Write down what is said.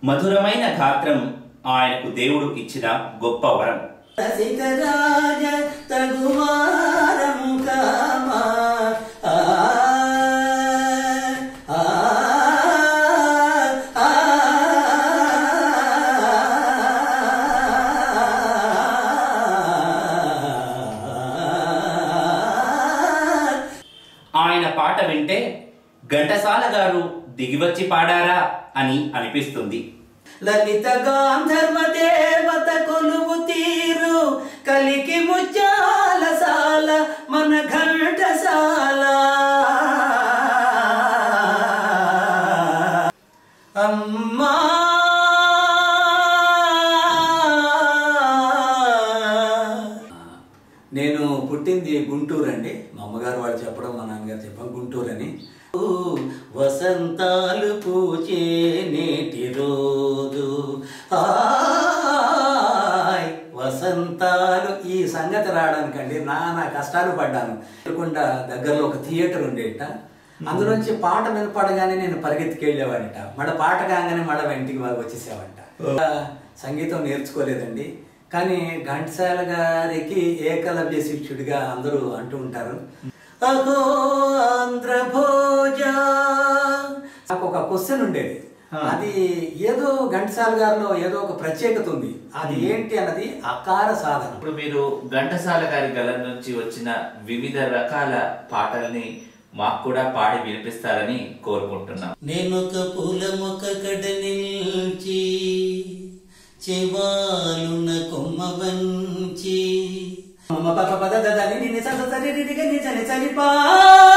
మధురమైన గాత్రం ఆయనకు దేవుడు ఇచ్చిన గొప్ప వరం రసికరాజ తగువారము కామా ఆ, ఆ, ఆ, ఆయన పాట వింటే ఘంటసాల గారు దిగివచ్చి పాడారా అని అనిపిస్తుంది లలిత గాంధర్వ దేవత కొలువు తీరు కలికి ముచ్చాల సాల మన ఘంటసాల అమ్మా నేను పుట్టింది గుంటూరు అండి మా అమ్మగారు వాళ్ళు చెప్పడం మా నాన్నగారు చెప్పాం గుంటూరు అని వసంతాలు పూచే నేటి రోజు హాయ్ వసంతాలు ఈ సంగతి రావడానికండి నానా కష్టాలు పడ్డాను ఎదురుకొండ దగ్గరలో ఒక థియేటర్ ఉండేట అందులోంచి పాట వినపడగానే నేను పరిగెత్తికి వెళ్ళేవాడిట మళ్ళీ పాట కాగానే మళ్ళీ వెంటికి వచ్చేసేవాడిట సంగీతం నేర్చుకోలేదండి కానీ ఘంటసాల గారికి ఏకలవ్య శిష్యుడిగా అందరూ అంటూ ఉంటారు అహో ఆంధ్ర భోజ నాకు ఒక క్వశ్చన్ ఉండేది అది ఏదో ఘంటసాల గారిలో ఏదో ఒక ప్రత్యేకత ఉంది అది ఏంటి అన్నది అకార సాధన ఇప్పుడు మీరు ఘంటసాల గారి గలం నుంచి వచ్చిన వివిధ రకాల పాటల్ని మాకు కూడా పాడి వినిపిస్తారని కోరుకుంటున్నాం నేనొక పూల మొక్క కడ నిల్చి చెవాలున కొమ్మ వంచి మమ పప పద దద ని ని స స రి రి రి గ ని చ ని చ ని పా